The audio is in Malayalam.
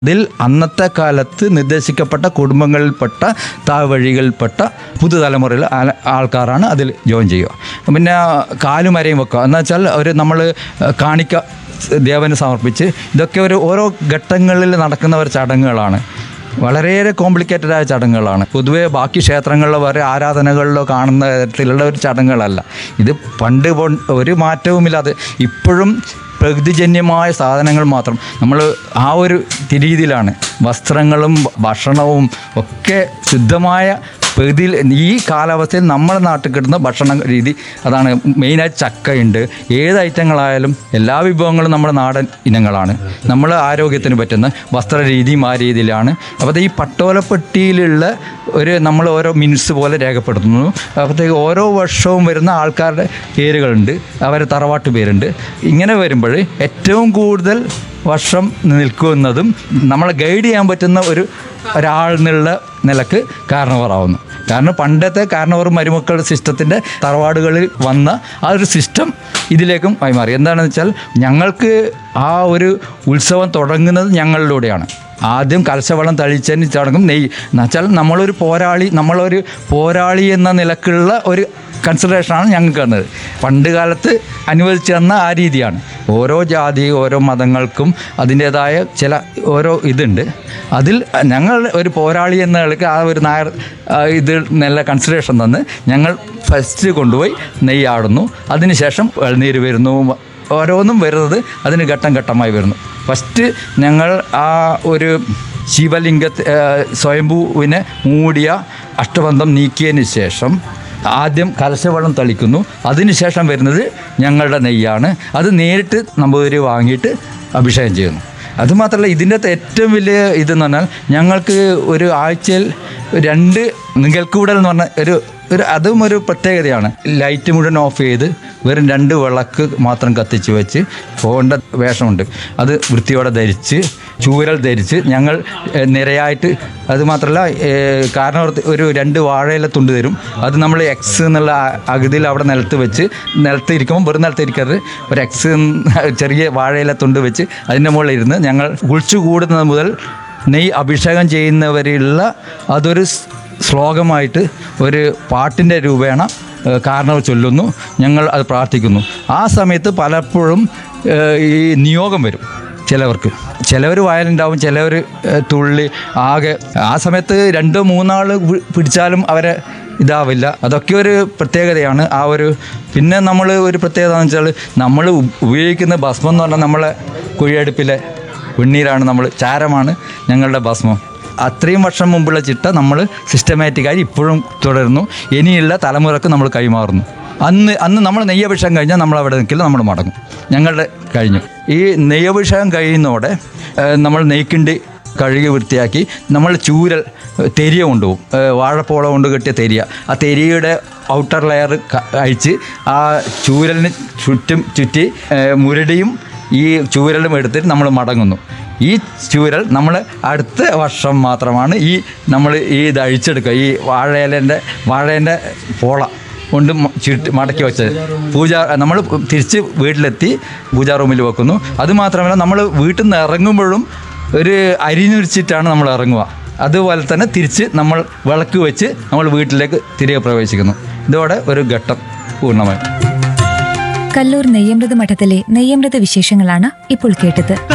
ഇതിൽ അന്നത്തെ കാലത്ത് നിർദ്ദേശിക്കപ്പെട്ട കുടുംബങ്ങളിൽപ്പെട്ട താഴ്വഴികളിൽപ്പെട്ട പുതുതലമുറയിലെ ആല- ആൾക്കാരാണ് അതിൽ ജോയിൻ ചെയ്യുക പിന്നെ കാലുമരയും വെക്കുക എന്ന് വെച്ചാൽ ഒരു നമ്മൾ കാണിക്ക ദേവന് സമർപ്പിച്ച് ഇതൊക്കെ ഒരു ഓരോ ഘട്ടങ്ങളിൽ നടക്കുന്ന ഒരു ചടങ്ങുകളാണ് വളരെയേറെ കോംപ്ലിക്കേറ്റഡ് ആയ ചടങ്ങുകളാണ് പൊതുവേ ബാക്കി ക്ഷേത്രങ്ങളിലോ വേറെ ആരാധനകളിലോ കാണുന്ന തരത്തിലുള്ള ഒരു ചടങ്ങുകളല്ല ഇത് പണ്ട് പൊ- ഒരു മാറ്റവുമില്ലാതെ ഇപ്പോഴും പ്രകൃതിജന്യമായ സാധനങ്ങൾ മാത്രം നമ്മൾ ആ ഒരു രീതിയിലാണ് വസ്ത്രങ്ങളും ഭക്ഷണവും ഒക്കെ ശുദ്ധമായ പ്രകൃതിയിൽ ഈ കാലാവസ്ഥയിൽ നമ്മുടെ നാട്ടിൽ കിട്ടുന്ന ഭക്ഷണ രീതി അതാണ് മെയിനായിട്ട് ചക്കയുണ്ട് ഏത് ഐറ്റങ്ങളായാലും എല്ലാ വിഭവങ്ങളും നമ്മുടെ നാടൻ ഇനങ്ങളാണ് നമ്മൾ ആരോഗ്യത്തിന് പറ്റുന്ന വസ്ത്രരീതിയും ആ രീതിയിലാണ് അപ്പോൾ ഈ പട്ടോലപ്പെട്ടിയിലുള്ള ഒരു നമ്മൾ ഓരോ മിനിറ്റ്സ് പോലെ രേഖപ്പെടുത്തുന്നു അപ്പോഴത്തേക്ക് ഓരോ വർഷവും വരുന്ന ആൾക്കാരുടെ പേരുകളുണ്ട് അവരെ തറവാട്ട് പേരുണ്ട് ഇങ്ങനെ വരുമ്പോൾ ഏറ്റവും കൂടുതൽ വർഷം നിൽക്കുന്നതും നമ്മളെ ഗൈഡ് ചെയ്യാൻ പറ്റുന്ന ഒരു ഒരാൾ എന്നുള്ള നിലക്ക് കാരണവറാവുന്നു കാരണം പണ്ടത്തെ കാരണവർ മരുമക്കൾ സിസ്റ്റത്തിൻ്റെ തറവാടുകളിൽ വന്ന ആ ഒരു സിസ്റ്റം ഇതിലേക്കും കൈമാറി എന്താണെന്ന് വെച്ചാൽ ഞങ്ങൾക്ക് ആ ഒരു ഉത്സവം തുടങ്ങുന്നത് ഞങ്ങളിലൂടെയാണ് ആദ്യം കലശവെള്ളം തളിച്ചതിന് തുടങ്ങും നെയ്യ് എന്നുവെച്ചാൽ നമ്മളൊരു പോരാളി നമ്മളൊരു പോരാളി എന്ന നിലക്കുള്ള ഒരു കൺസിഡറേഷനാണ് ഞങ്ങൾക്ക് തന്നത് പണ്ട് കാലത്ത് അനുവദിച്ചു തന്ന ആ രീതിയാണ് ഓരോ ജാതി ഓരോ മതങ്ങൾക്കും അതിൻ്റേതായ ചില ഓരോ ഇതുണ്ട് അതിൽ ഞങ്ങൾ ഒരു പോരാളി എന്ന നിലയ്ക്ക് ആ ഒരു നായർ ആ, ഇത് നല്ല കൺസിഡറേഷൻ തന്ന് ഞങ്ങൾ ഫസ്റ്റ് കൊണ്ടുപോയി നെയ്യാടുന്നു അതിനുശേഷം ഇളനീര് വരുന്നു ഓരോന്നും വരുന്നത് അതിന് ഘട്ടം ഘട്ടമായി വരുന്നു ഫസ്റ്റ് ഞങ്ങൾ ആ ഒരു ശിവലിംഗ സ്വയംഭൂവിനെ മൂടിയ അഷ്ടബന്ധം നീക്കിയതിന് ശേഷം ആദ്യം കലശവെള്ളം തളിക്കുന്നു അതിനുശേഷം വരുന്നത് ഞങ്ങളുടെ നെയ്യാണ് അത് നേരിട്ട് നമ്പൂതിരി വാങ്ങിയിട്ട് അഭിഷേകം ചെയ്യുന്നു അതുമാത്രമല്ല ഇതിൻ്റെ അകത്ത് ഏറ്റവും വലിയ ഇതെന്ന് പറഞ്ഞാൽ ഞങ്ങൾക്ക് ഒരു ആഴ്ചയിൽ രണ്ട് നികൽക്കൂടൽ എന്ന് പറഞ്ഞ ഒരു ഒരു അതും ഒരു പ്രത്യേകതയാണ് ലൈറ്റ് മുഴുവൻ ഓഫ് ചെയ്ത് വെറും രണ്ട് വിളക്ക് മാത്രം കത്തിച്ച് വെച്ച് പോകേണ്ട വേഷമുണ്ട് അത് വൃത്തിയോടെ ധരിച്ച് ചൂരൽ ധരിച്ച് ഞങ്ങൾ ഏഹ്, നിരയായിട്ട് അത് മാത്രമല്ല ഏഹ്, കാരണം ഒരു- ഒരു രണ്ട് വാഴയില തുണ്ട് തരും അത് നമ്മൾ എക്സ് എന്നുള്ള ആ- അഗതിയിൽ അവിടെ നിലത്ത് വെച്ച് നിലത്ത് ഇരിക്കുമ്പോൾ വെറും നിലത്ത് ഇരിക്കരുത് ഒരു എക്സ് എന്ന ചെറിയ വാഴയില തുണ്ട് വെച്ച് അതിൻ്റെ മുകളിൽ ഇരുന്ന് ഞങ്ങൾ കുളിച്ചു കൂടുന്നത് മുതൽ നെയ് അഭിഷേകം ചെയ്യുന്നവരുള്ള അതൊരു സ് ശ്ലോകമായിട്ട് ഒരു പാട്ടിൻ്റെ രൂപേണ ഏഹ്, കാരണവർ ചൊല്ലുന്നു ഞങ്ങൾ അത് പ്രാർത്ഥിക്കുന്നു ആ സമയത്ത് പലപ്പോഴും ഏഹ്, ഈ നിയോഗം വരും ചിലവർക്ക് ചിലവർ വയലുണ്ടാവും ചിലവർ തുള്ളി ആകെ ആ സമയത്ത് രണ്ടോ മൂന്നാൾ പിടിച്ചാലും അവരെ ഇതാവില്ല അതൊക്കെ ഒരു പ്രത്യേകതയാണ് ആ ഒരു പിന്നെ നമ്മൾ ഒരു പ്രത്യേകത എന്ന് വെച്ചാൽ നമ്മൾ ഉപയോഗിക്കുന്ന ഭസ്മം എന്ന് പറഞ്ഞാൽ നമ്മളെ കുഴിയടുപ്പിലെ വെണ്ണീരാണ് നമ്മൾ ചാരമാണ് ഞങ്ങളുടെ ഭസ്മം അത്രയും വർഷം മുമ്പുള്ള ചിട്ട നമ്മൾ സിസ്റ്റമാറ്റിക്കായി ഇപ്പോഴും തുടരുന്നു ഇനിയുള്ള തലമുറക്ക് നമ്മൾ കൈമാറുന്നു അന്ന് അന്ന് നമ്മൾ നെയ്യഭിഷേകം കഴിഞ്ഞാൽ നമ്മൾ അവിടെ നിൽക്കില്ല നമ്മൾ മടങ്ങും ഞങ്ങളുടെ കഴിഞ്ഞു ഈ നെയ്യഭിഷേകം കഴിയുന്നതോടെ ഏഹ്, നമ്മൾ നെയ്ക്കിണ്ടി കഴുകി വൃത്തിയാക്കി നമ്മൾ ചൂരൽ ഏഹ്, തെരിയ കൊണ്ടുപോകും ഏഹ്, വാഴപ്പോള കൊണ്ട് കെട്ടിയ തെരിയ ആ തെരിയുടെ ഔട്ടർ ലെയർ ക- അഴിച്ച് ആ ചൂരലിന് ചുറ്റും ചുറ്റി ഏഹ്, മുരടിയും ഈ ചൂരലും എടുത്തിട്ട് നമ്മൾ മടങ്ങുന്നു ഈ ചൂരൽ നമ്മൾ അടുത്ത വർഷം മാത്രമാണ് ഈ നമ്മൾ ഈ ഇത് അഴിച്ചെടുക്കുക ഈ വാഴയിലേൻ്റെ വാഴേൻ്റെ പോള കൊണ്ട് മ- ചുരുട്ടി മടക്കി വെച്ചത് പൂജ നമ്മൾ തിരിച്ച് വീട്ടിലെത്തി പൂജാ റൂമിൽ വെക്കുന്നു അതുമാത്രമല്ല നമ്മൾ വീട്ടിൽ നിന്ന് ഇറങ്ങുമ്പോഴും ഒരു അരിഞ്ഞുരിച്ചിട്ടാണ് നമ്മൾ ഇറങ്ങുക അതുപോലെ തന്നെ തിരിച്ച് നമ്മൾ വിളക്ക് വെച്ച് നമ്മൾ വീട്ടിലേക്ക് തിരികെ പ്രവേശിക്കുന്നു ഇതോടെ ഒരു ഘട്ടം പൂർണ്ണമായി കല്ലൂർ നെയ്യമൃത് മഠത്തിലെ നെയ്യമൃത് വിശേഷങ്ങളാണ് ഇപ്പോൾ കേട്ടത്